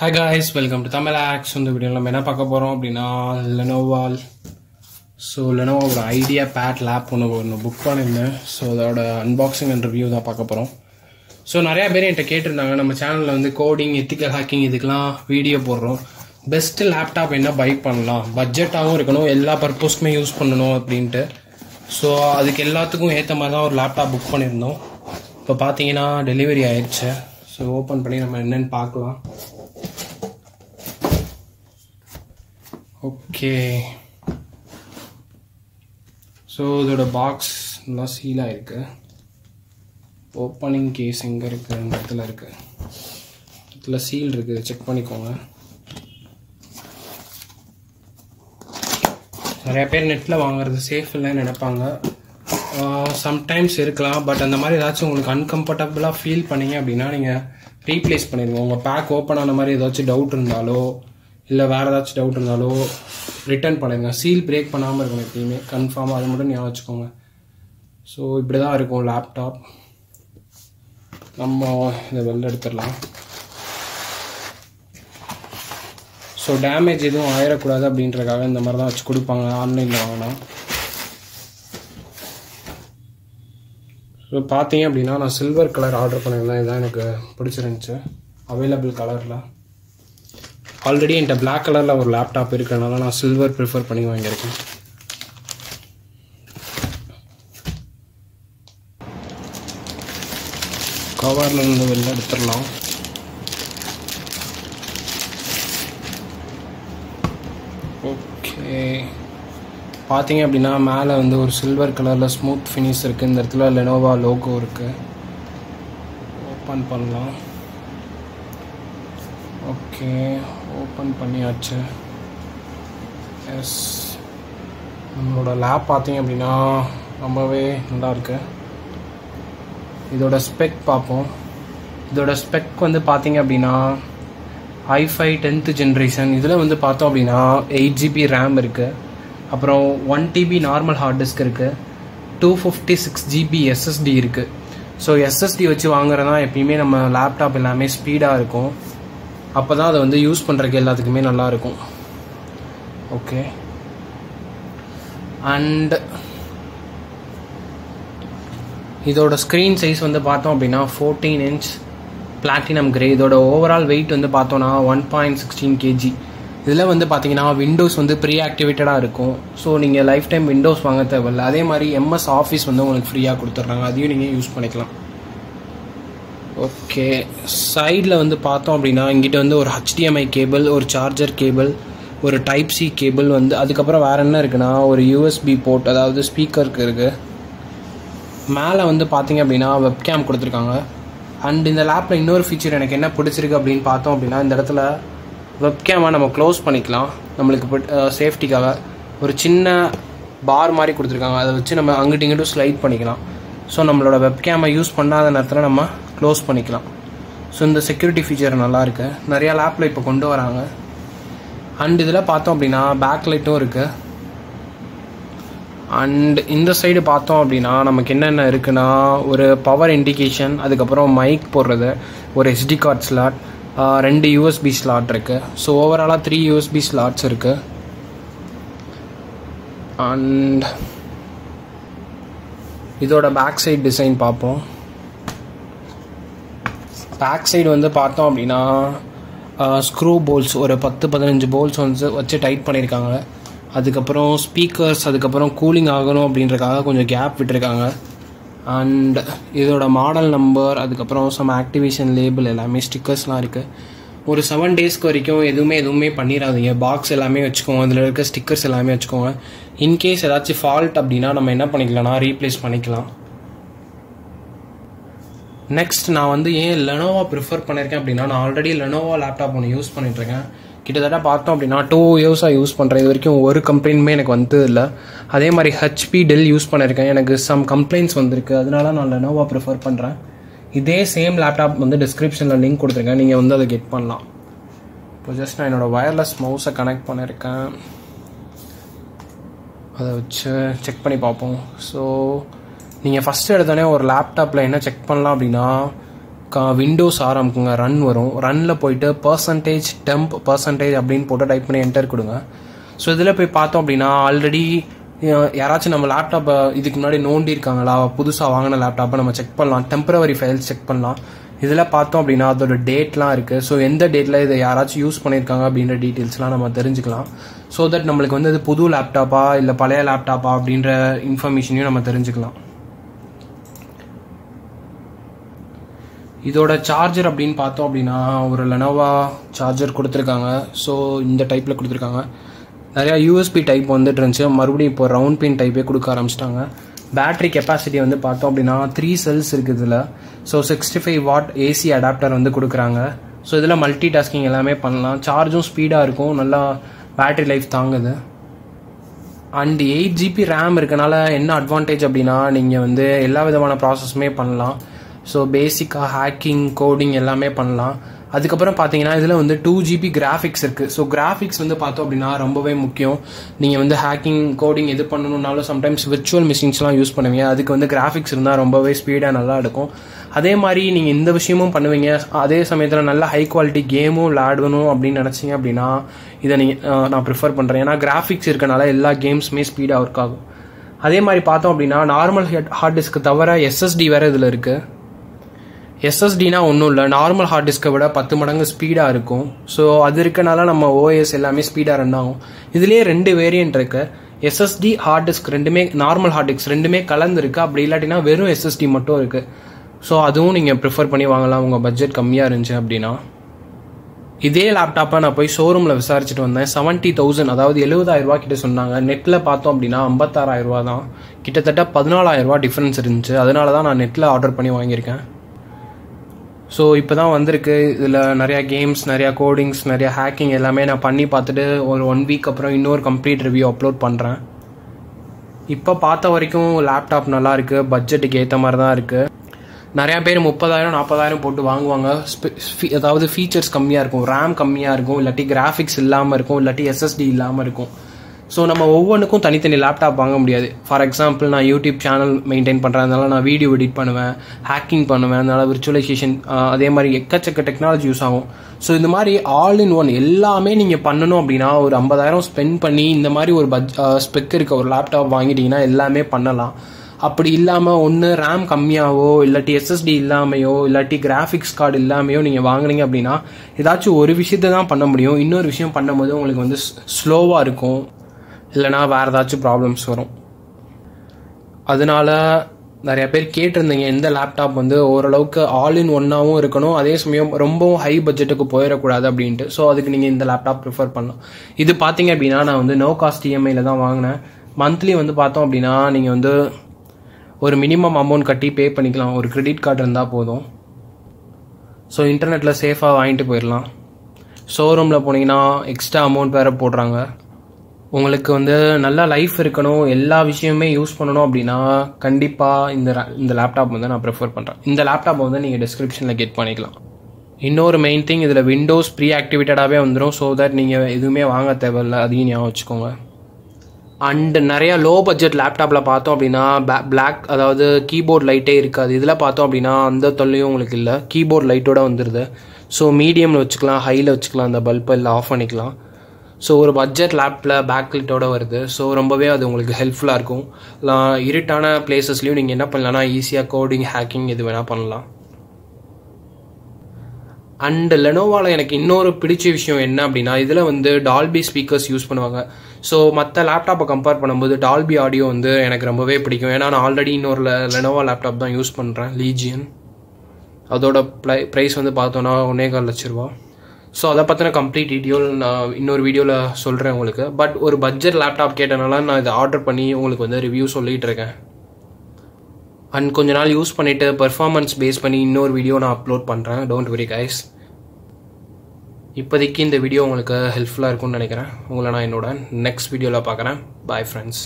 Hi guys welcome to Tamil hacks இந்த video நம்ம என்ன பார்க்க போகிறோம் அப்படின்னா லெனோவால் ஸோ லெனோவோட ஐடியா பேட் லேப் ஒன்று ஒன்று புக் பண்ணியிருந்தேன் ஸோ அதோட அன்பாக்சிங் அண்ட் ரிவ்யூ தான் பார்க்க போகிறோம் ஸோ நிறையா பேர் என்கிட்ட கேட்டிருந்தாங்க நம்ம சேனலில் வந்து கோடிங் எத்திக்கல் ஹேக்கிங் இதுக்கெலாம் வீடியோ போடுறோம் பெஸ்ட்டு லேப்டாப் என்ன பை பண்ணலாம் பட்ஜெட்டாகவும் இருக்கணும் எல்லா பர்பஸ்க்குமே யூஸ் பண்ணணும் அப்படின்ட்டு ஸோ அதுக்கு எல்லாத்துக்கும் ஏற்ற மாதிரி தான் ஒரு லேப்டாப் புக் பண்ணியிருந்தோம் இப்போ பார்த்தீங்கன்னா டெலிவரி ஆயிடுச்சு ஸோ ஓப்பன் பண்ணி நம்ம என்னன்னு பார்க்கலாம் ஓகே ஸோ இதோட பாக்ஸ் நல்லா சீலாக இருக்கு ஓப்பனிங் கேஸ் எங்கே இருக்குது இந்த இடத்துல இருக்கு இடத்துல சீல் இருக்குது செக் பண்ணிக்கோங்க நிறைய பேர் நெட்டில் வாங்குறது சேஃப் இல்லைன்னு நினைப்பாங்க சம்டைம்ஸ் இருக்கலாம் பட் அந்த மாதிரி ஏதாச்சும் உங்களுக்கு அன்கம்ஃபர்டபுளாக ஃபீல் பண்ணீங்க அப்படின்னா நீங்கள் ரீப்ளேஸ் பண்ணிடுங்க உங்கள் பேக் ஓப்பன் ஆன மாதிரி ஏதாச்சும் டவுட் இருந்தாலோ இல்லை வேறு ஏதாச்சும் டவுட் இருந்தாலோ ரிட்டர்ன் பண்ணிடுங்க சீல் பிரேக் பண்ணாமல் இருக்கணும் எப்பயுமே கன்ஃபார்மாக அது மட்டும் ஞாபகம் வச்சுக்கோங்க ஸோ இப்படி தான் இருக்கும் லேப்டாப் நம்ம இதை வெளில எடுத்துடலாம் ஸோ டேமேஜ் எதுவும் ஆயிடக்கூடாது அப்படின்றக்காக இந்த மாதிரி தான் வச்சு கொடுப்பாங்க ஆன்லைனில் வாங்கினா ஸோ பார்த்தீங்க அப்படின்னா நான் சில்வர் கலர் ஆர்டர் பண்ணியிருந்தேன் இதுதான் எனக்கு பிடிச்சிருந்துச்சு அவைலபிள் கலரில் ஆல்ரெடி என்கிட்ட பிளாக் கலரில் ஒரு லேப்டாப் இருக்கிறனால நான் சில்வர் ப்ரிஃபர் பண்ணி வாங்கியிருக்கேன் கவரில் இருந்து வெளில எடுத்துடலாம் ஓகே பார்த்தீங்க அப்படின்னா மேலே வந்து ஒரு சில்வர் கலரில் ஸ்மூத் ஃபினிஷ் இருக்குது இந்த இடத்துல லெனோவா லோகோ இருக்குது ஓப்பன் பண்ணலாம் ஓகே ஓப்பன் பண்ணியாச்சு எஸ் நம்மளோட லேப் பார்த்தீங்க அப்படின்னா ரொம்பவே நல்லா இருக்கு இதோட ஸ்பெக் பார்ப்போம் இதோட ஸ்பெக் வந்து பார்த்தீங்க அப்படின்னா ஐஃபை டென்த்து ஜென்ரேஷன் இதில் வந்து பார்த்தோம் அப்படின்னா எயிட் ஜிபி ரேம் இருக்குது அப்புறம் one TB normal hard disk இருக்குது two fifty six GB SSD இருக்குது ஸோ எஸ்எஸ்டி வச்சு வாங்குறதா எப்பயுமே நம்ம லேப்டாப் எல்லாமே ஸ்பீடாக இருக்கும் அப்போ தான் அதை வந்து யூஸ் பண்ணுறதுக்கு எல்லாத்துக்குமே நல்லாயிருக்கும் ஓகே அண்ட் இதோட ஸ்க்ரீன் சைஸ் வந்து பார்த்தோம் அப்படின்னா ஃபோர்டீன் இன்ச் பிளாட்டினம் கிரே இதோட ஓவரால் வெயிட் வந்து பார்த்தோன்னா ஒன் பாயிண்ட் சிக்ஸ்டீன் கேஜி இதில் வந்து பார்த்தீங்கன்னா விண்டோஸ் வந்து ப்ரீ ஆக்டிவேட்டடாக இருக்கும் ஸோ நீங்கள் லைஃப் டைம் விண்டோஸ் வாங்க தேவையில்ல அதே மாதிரி எம்எஸ் ஆஃபீஸ் வந்து உங்களுக்கு ஃப்ரீயாக கொடுத்துட்றாங்க அதையும் நீங்கள் யூஸ் பண்ணிக்கலாம் ஓகே சைடில் வந்து பார்த்தோம் அப்படின்னா இங்கிட்ட வந்து ஒரு ஹெச்டிஎம்ஐ கேபிள் ஒரு சார்ஜர் கேபிள் ஒரு டைப் சி கேபிள் வந்து அதுக்கப்புறம் வேறு என்ன இருக்குன்னா ஒரு யூஎஸ்பி போர்ட் அதாவது ஸ்பீக்கருக்கு இருக்குது மேலே வந்து பார்த்தீங்க அப்படின்னா வெப்கேம் கொடுத்துருக்காங்க அண்ட் இந்த லேப்பில் இன்னொரு ஃபீச்சர் எனக்கு என்ன பிடிச்சிருக்கு அப்படின்னு பார்த்தோம் அப்படின்னா இந்த இடத்துல வெப்கேமை நம்ம க்ளோஸ் பண்ணிக்கலாம் நம்மளுக்கு சேஃப்டிக்காக ஒரு சின்ன பார் மாதிரி கொடுத்துருக்காங்க அதை வச்சு நம்ம அங்கிட்டு இங்கிட்டும் ஸ்லைட் பண்ணிக்கலாம் ஸோ நம்மளோட வெப்கேமை யூஸ் பண்ணாத நேரத்தில் நம்ம க்ளோஸ் பண்ணிக்கலாம் ஸோ இந்த செக்யூரிட்டி ஃபீச்சர் நல்லா இருக்கு நிறையா லேப்பில் இப்போ கொண்டு வராங்க அண்ட் இதில் பார்த்தோம் அப்படின்னா பேக் லைட்டும் இருக்குது அண்ட் இந்த சைடு பார்த்தோம் அப்படின்னா நமக்கு என்னென்ன இருக்குன்னா ஒரு பவர் இண்டிகேஷன் அதுக்கப்புறம் மைக் போடுறது ஒரு எஸ்டி கார்ட் ஸ்லாட் ரெண்டு யூஎஸ்பி ஸ்லாட் இருக்குது ஸோ ஓவராலாக த்ரீ யூஎஸ்பி ஸ்லாட்ஸ் இருக்குது அண்ட் இதோட பேக் சைடு டிசைன் பார்ப்போம் பேக் சைடு வந்து பார்த்தோம் அப்படின்னா ஸ்க்ரூ போல்ஸ் ஒரு பத்து பதினஞ்சு போல்ஸ் வந்து வச்சு டைட் பண்ணியிருக்காங்க அதுக்கப்புறம் ஸ்பீக்கர்ஸ் அதுக்கப்புறம் கூலிங் ஆகணும் அப்படின்றக்காக கொஞ்சம் கேப் விட்டுருக்காங்க அண்ட் இதோட மாடல் நம்பர் அதுக்கப்புறம் சம் ஆக்டிவேஷன் லேபிள் எல்லாமே ஸ்டிக்கர்ஸ்லாம் இருக்குது ஒரு செவன் டேஸ்க்கு வரைக்கும் எதுவுமே எதுவுமே பண்ணிடாதீங்க பாக்ஸ் எல்லாமே வச்சுக்கோங்க அதில் இருக்க ஸ்டிக்கர்ஸ் எல்லாமே வச்சுக்கோங்க இன்கேஸ் ஏதாச்சும் ஃபால்ட் அப்படின்னா நம்ம என்ன பண்ணிக்கலாம்னா ரீப்ளேஸ் பண்ணிக்கலாம் நெக்ஸ்ட் நான் வந்து ஏன் லெனோவா ப்ரிஃபர் பண்ணியிருக்கேன் அப்படின்னா நான் ஆல்ரெடி லெனோவா லேப்டாப் ஒன்று யூஸ் பண்ணிட்டுருக்கேன் கிட்டத்தட்ட பார்த்தோம் அப்படின்னா டூ இயர்ஸாக யூஸ் பண்ணுறேன் இது வரைக்கும் ஒரு கம்ப்ளைண்ட்டுமே எனக்கு வந்தது இல்லை அதே மாதிரி ஹெச்பி டெல் யூஸ் பண்ணியிருக்கேன் எனக்கு சம் கம்ப்ளைண்ட்ஸ் வந்திருக்கு அதனால நான் லெனோவா ப்ரிஃபர் பண்ணுறேன் இதே சேம் லேப்டாப் வந்து டிஸ்கிரிப்ஷனில் லிங்க் கொடுத்துருக்கேன் நீங்கள் வந்து அதை கெட் பண்ணலாம் இப்போ ஜஸ்ட் நான் என்னோடய வயர்லெஸ் மவுஸை கனெக்ட் பண்ணியிருக்கேன் அதை வச்சு செக் பண்ணி பார்ப்போம் ஸோ நீங்கள் ஃபஸ்ட்டு எடுத்தோடனே ஒரு லேப்டாப்பில் என்ன செக் பண்ணலாம் அப்படின்னா விண்டோஸ் ஆரம்பிக்குங்க ரன் வரும் ரன்னில் போயிட்டு பர்சன்டேஜ் டெம்ப் பர்சன்டேஜ் அப்படின்னு போட்டு டைப் பண்ணி என்டர் கொடுங்க ஸோ இதில் போய் பார்த்தோம் அப்படின்னா ஆல்ரெடி யாராச்சும் நம்ம லேப்டாப்பை இதுக்கு முன்னாடி நோண்டி இருக்காங்களா புதுசாக வாங்கின லேப்டாப்பை நம்ம செக் பண்ணலாம் டெம்பரவரி ஃபைல்ஸ் செக் பண்ணலாம் இதில் பார்த்தோம் அப்படின்னா அதோட டேட்லாம் இருக்குது ஸோ எந்த டேட்டில் இதை யாராச்சும் யூஸ் பண்ணியிருக்காங்க அப்படின்ற டீட்டெயில்ஸ்லாம் நம்ம தெரிஞ்சுக்கலாம் ஸோ தட் நம்மளுக்கு வந்து அது புது லேப்டாப்பா இல்லை பழைய லேப்டாப்பா அப்படின்ற இன்ஃபர்மேஷனையும் நம்ம தெரிஞ்சுக்கலாம் இதோட சார்ஜர் அப்படின்னு பார்த்தோம் அப்படின்னா ஒரு லெனோவா சார்ஜர் கொடுத்துருக்காங்க ஸோ இந்த டைப்பில் கொடுத்துருக்காங்க நிறையா யூஎஸ்பி டைப் வந்துட்டு இருந்துச்சு மறுபடியும் இப்போ ரவுண்ட் பின் டைப்பே கொடுக்க ஆரம்பிச்சிட்டாங்க பேட்டரி கெப்பாசிட்டி வந்து பார்த்தோம் அப்படின்னா த்ரீ செல்ஸ் இருக்குது இதில் so sixty five watt AC adapter வந்து கொடுக்குறாங்க ஸோ இதில் மல்டி டாஸ்கிங் எல்லாமே பண்ணலாம் சார்ஜும் ஸ்பீடாக இருக்கும் நல்லா பேட்டரி லைஃப் தாங்குது அண்ட் எயிட் ஜிபி ரேம் இருக்கனால என்ன அட்வான்டேஜ் அப்படின்னா நீங்கள் வந்து எல்லா விதமான ப்ராசஸுமே பண்ணலாம் ஸோ பேசிக்காக ஹேக்கிங் கோடிங் எல்லாமே பண்ணலாம் அதுக்கப்புறம் பார்த்தீங்கன்னா இதில் வந்து டூ ஜிபி கிராஃபிக்ஸ் இருக்குது ஸோ கிராஃபிக்ஸ் வந்து பார்த்தோம் அப்படின்னா ரொம்பவே முக்கியம் நீங்கள் வந்து ஹேக்கிங் கோடிங் எது பண்ணணும்னாலும் சம்டைம்ஸ் விர்ச்சுவல் மிஷின்ஸ்லாம் யூஸ் பண்ணுவீங்க அதுக்கு வந்து கிராஃபிக்ஸ் இருந்தால் ரொம்பவே ஸ்பீடாக நல்லா இருக்கும் அதே மாதிரி நீங்கள் இந்த விஷயமும் பண்ணுவீங்க அதே சமயத்தில் நல்ல ஹை குவாலிட்டி கேமும் விளாடணும் அப்படின்னு நினச்சிங்க அப்படின்னா இதை நீங்கள் நான் ப்ரிஃபர் பண்ணுறேன் ஏன்னா கிராஃபிக்ஸ் இருக்கனால எல்லா கேம்ஸுமே ஸ்பீடாக ஒர்க் ஆகும் அதே மாதிரி பார்த்தோம் அப்படின்னா நார்மல் ஹார்ட் டிஸ்க்கு தவிர எஸ்எஸ்டி வேறு இதில் இருக்குது எஸ்எஸ்டினா ஒன்றும் இல்லை நார்மல் ஹார்ட் டிஸ்க்கை விட பத்து மடங்கு ஸ்பீடாக இருக்கும் ஸோ அது இருக்கனால நம்ம ஓஎஸ் எல்லாமே ஸ்பீடாக ரன் ஆகும் இதுலேயே ரெண்டு வேரியன்ட் இருக்கு எஸ்எஸ்டி ஹார்ட் டிஸ்க் ரெண்டுமே நார்மல் ஹார்ட் டிஸ்க் ரெண்டுமே கலந்துருக்கு அப்படி இல்லாட்டினா வெறும் எஸ்எஸ்டி மட்டும் இருக்குது ஸோ அதுவும் நீங்கள் ப்ரிஃபர் பண்ணி வாங்கலாம் உங்கள் பட்ஜெட் கம்மியாக இருந்துச்சு அப்படின்னா இதே லேப்டாப்பை நான் போய் ஷோரூமில் விசாரிச்சுட்டு வந்தேன் செவன்ட்டி தௌசண்ட் அதாவது எழுபதாயிரம் ரூபா கிட்ட சொன்னாங்க நெட்டில் பார்த்தோம் அப்படின்னா ஐம்பத்தாறாயிரம் ரூபா தான் கிட்டத்தட்ட பதினாலாயிரம் ரூபா டிஃப்ரென்ஸ் இருந்துச்சு அதனால தான் நான் நெட்டில் ஆர்டர் பண்ணி வாங்கியிருக்கேன் ஸோ இப்போ தான் வந்திருக்கு இதில் நிறையா கேம்ஸ் நிறையா கோடிங்ஸ் நிறையா ஹேக்கிங் எல்லாமே நான் பண்ணி பார்த்துட்டு ஒரு ஒன் வீக் அப்புறம் இன்னொரு கம்ப்ளீட் ரிவ்யூ அப்லோட் பண்ணுறேன் இப்போ பார்த்த வரைக்கும் லேப்டாப் நல்லா இருக்குது பட்ஜெட்டுக்கு ஏற்ற மாதிரி தான் இருக்குது நிறையா பேர் முப்பதாயிரம் நாற்பதாயிரம் போட்டு வாங்குவாங்க அதாவது ஃபீச்சர்ஸ் கம்மியாக இருக்கும் ரேம் கம்மியாக இருக்கும் இல்லாட்டி கிராஃபிக்ஸ் இல்லாமல் இருக்கும் இல்லாட்டி எஸ்எஸ்டி இல்லாமல் இருக்கும் ஸோ நம்ம ஒவ்வொன்றுக்கும் தனித்தனி லேப்டாப் வாங்க முடியாது ஃபார் எக்ஸாம்பிள் நான் யூடியூப் சேனல் மெயின்டைன் பண்ணுறதுனால நான் வீடியோ எடிட் பண்ணுவேன் ஹேக்கிங் பண்ணுவேன் அதனால் விர்ச்சுவலைசேஷன் அதே மாதிரி எக்கச்சக்க டெக்னாலஜி யூஸ் ஆகும் ஸோ இந்த மாதிரி ஆல் இன் ஒன் எல்லாமே நீங்கள் பண்ணணும் அப்படின்னா ஒரு ஐம்பதாயிரம் ஸ்பெண்ட் பண்ணி இந்த மாதிரி ஒரு பட்ஜ் ஸ்பெக் இருக்க ஒரு லேப்டாப் வாங்கிட்டீங்கன்னா எல்லாமே பண்ணலாம் அப்படி இல்லாமல் ஒன்று ரேம் கம்மியாவோ இல்லாட்டி எஸ்எஸ்டி இல்லாமையோ இல்லாட்டி கிராஃபிக்ஸ் கார்டு இல்லாமையோ நீங்கள் வாங்குனீங்க அப்படின்னா ஏதாச்சும் ஒரு விஷயத்த தான் பண்ண முடியும் இன்னொரு விஷயம் பண்ணும்போது உங்களுக்கு வந்து ஸ்லோவாக இருக்கும் இல்லைனா வேறு ஏதாச்சும் ப்ராப்ளம்ஸ் வரும் அதனால நிறைய பேர் கேட்டிருந்தீங்க எந்த லேப்டாப் வந்து ஓரளவுக்கு ஆல் இன் ஒன்னாகவும் இருக்கணும் அதே சமயம் ரொம்பவும் ஹை பட்ஜெட்டுக்கு போயிடக்கூடாது அப்படின்ட்டு ஸோ அதுக்கு நீங்கள் இந்த லேப்டாப் ப்ரிஃபர் பண்ணலாம் இது பார்த்தீங்க அப்படின்னா நான் வந்து நோ காஸ்ட் இஎம்ஐயில் தான் வாங்கினேன் மந்த்லி வந்து பார்த்தோம் அப்படின்னா நீங்கள் வந்து ஒரு மினிமம் அமௌண்ட் கட்டி பே பண்ணிக்கலாம் ஒரு கிரெடிட் கார்டு இருந்தால் போதும் ஸோ இன்டர்நெட்டில் சேஃபாக வாங்கிட்டு போயிடலாம் ஷோரூமில் போனீங்கன்னா எக்ஸ்ட்ரா அமௌண்ட் வேறு போடுறாங்க உங்களுக்கு வந்து நல்லா லைஃப் இருக்கணும் எல்லா விஷயமே யூஸ் பண்ணணும் அப்படின்னா கண்டிப்பாக இந்த இந்த லேப்டாப் வந்து நான் ப்ரிஃபர் பண்ணுறேன் இந்த லேப்டாப்பை வந்து நீங்கள் டிஸ்கிரிப்ஷனில் கெட் பண்ணிக்கலாம் இன்னொரு மெயின் திங் இதில் விண்டோஸ் ப்ரீ ஆக்டிவேட்டடாகவே வந்துடும் ஸோ தட் நீங்கள் எதுவுமே வாங்க தேவையில்ல அதையும் ஞாபகம் வச்சுக்கோங்க அண்ட் நிறைய லோ பட்ஜெட் லேப்டாப்பில் பார்த்தோம் அப்படின்னா பிளாக் அதாவது கீபோர்ட் லைட்டே இருக்காது இதில் பார்த்தோம் அப்படின்னா அந்த தொல்லையும் உங்களுக்கு இல்லை கீபோர்ட் லைட்டோட வந்துடுது ஸோ மீடியமில் வச்சுக்கலாம் ஹையில் வச்சுக்கலாம் அந்த பல்பை இல்லை ஆஃப் பண்ணிக்கலாம் ஸோ ஒரு பட்ஜெட் லேப்பில் பேக் லைட்டோட வருது ஸோ ரொம்பவே அது உங்களுக்கு ஹெல்ப்ஃபுல்லாக இருக்கும் இருட்டான பிளேசஸ்லையும் நீங்கள் என்ன பண்ணலாம்னா ஈஸியாக கோடிங் ஹேக்கிங் இது வேணால் பண்ணலாம் அண்ட் லெனோவாவில் எனக்கு இன்னொரு பிடிச்ச விஷயம் என்ன அப்படின்னா இதில் வந்து டால்பி ஸ்பீக்கர்ஸ் யூஸ் பண்ணுவாங்க ஸோ மற்ற லேப்டாப்பை கம்பேர் பண்ணும்போது டால்பி ஆடியோ வந்து எனக்கு ரொம்பவே பிடிக்கும் ஏன்னா நான் ஆல்ரெடி இன்னொரு லெனோவா லேப்டாப் தான் யூஸ் பண்ணுறேன் லீஜியன் அதோட ப்ளை ப்ரைஸ் வந்து பார்த்தோன்னா ஒன்னே கால் லட்ச ரூபா ஸோ அதை பற்றின கம்ப்ளீட் டீட்டெயில் நான் இன்னொரு வீடியோவில் சொல்கிறேன் உங்களுக்கு பட் ஒரு பட்ஜெட் லேப்டாப் கேட்டனால நான் இதை ஆர்டர் பண்ணி உங்களுக்கு வந்து ரிவ்யூ சொல்லிகிட்டு இருக்கேன் அண்ட் கொஞ்ச நாள் யூஸ் பண்ணிவிட்டு பெர்ஃபார்மன்ஸ் பேஸ் பண்ணி இன்னொரு வீடியோ நான் அப்லோட் பண்ணுறேன் டோன்ட் வெரி கைஸ் இப்போதைக்கு இந்த வீடியோ உங்களுக்கு ஹெல்ப்ஃபுல்லாக இருக்கும்னு நினைக்கிறேன் உங்களை நான் என்னோட நெக்ஸ்ட் வீடியோவில் பார்க்குறேன் பாய் ஃப்ரெண்ட்ஸ்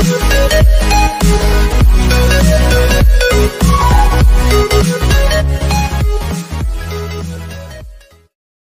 Thank you.